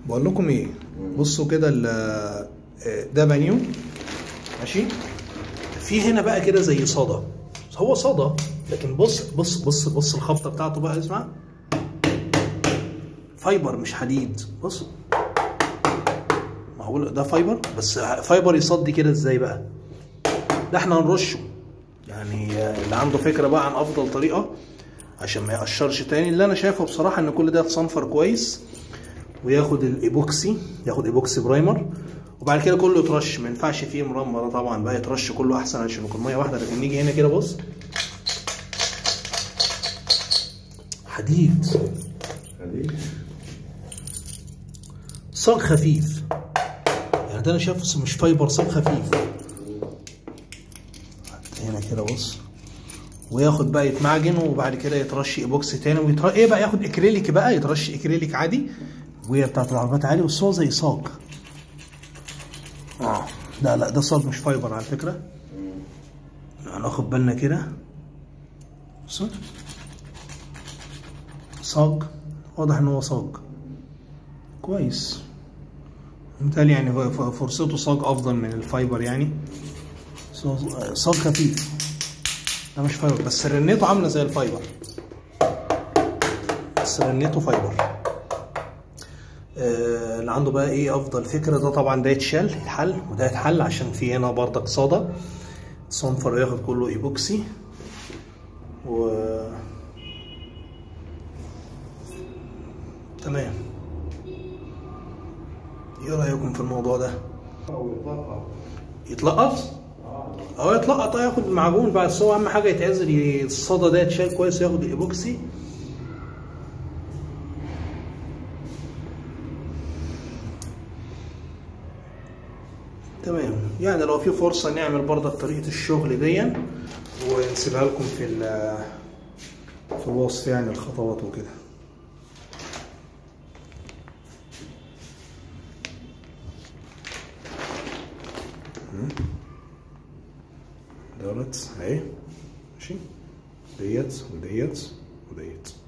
بقول لكم ايه بصوا كده ال- آه، ده بانيو ماشي في هنا بقى كده زي صدى هو صدى لكن بص بص بص بص الخبطه بتاعته بقى اسمع فايبر مش حديد بص معقول ده فايبر بس فايبر يصدي كده ازاي بقى ده احنا هنرشه يعني آه، اللي عنده فكره بقى عن افضل طريقه عشان ما يقشرش تاني اللي انا شايفه بصراحه ان كل ده يتصنفر كويس وياخد الايبوكسي ياخد ايبوكسي برايمر وبعد كده كله يترش ما ينفعش فيه مرمى ده طبعا بقى يترش كله احسن عشان يكون ميه واحده لكن نيجي هنا كده بص حديد خليك صاج خفيف يعني ده انا شايفه مش فايبر صاج خفيف هنا كده بص وياخد بقى يتمعجن وبعد كده يترش ايبوكسي تاني ويتر... ايه بقى ياخد اكريليك بقى يترش اكريليك عادي وهي بتاعت العربيات عادي بس هو زي صاج اه لا لا ده صاج مش فايبر على فكره هناخد بالنا كده بص صاج واضح ان هو صاج كويس بالتالي يعني هو ف- فرصته صاج افضل من الفايبر يعني بس هو صاج خفيف ده مش فايبر بس رنته عامله زي الفايبر بس رنته فايبر آه، اللي عنده بقى ايه افضل فكره ده طبعا ده يتشال يتحل وده يتحل عشان في هنا بردك صدى صنفر ياخد كله ايبوكسي و تمام ايه رايكم في الموضوع ده او يطلقها يتلقط اه يتلقط اه ياخد معجون بس هو اهم حاجه يتعزل ي- الصدى ده يتشال كويس ياخد الايبوكسي تمام يعني لو في فرصه نعمل برضك طريقه الشغل دي ونسيبها لكم في ال- في الوصف يعني الخطوات وكده دولت اهي ماشي ديت وديت وديت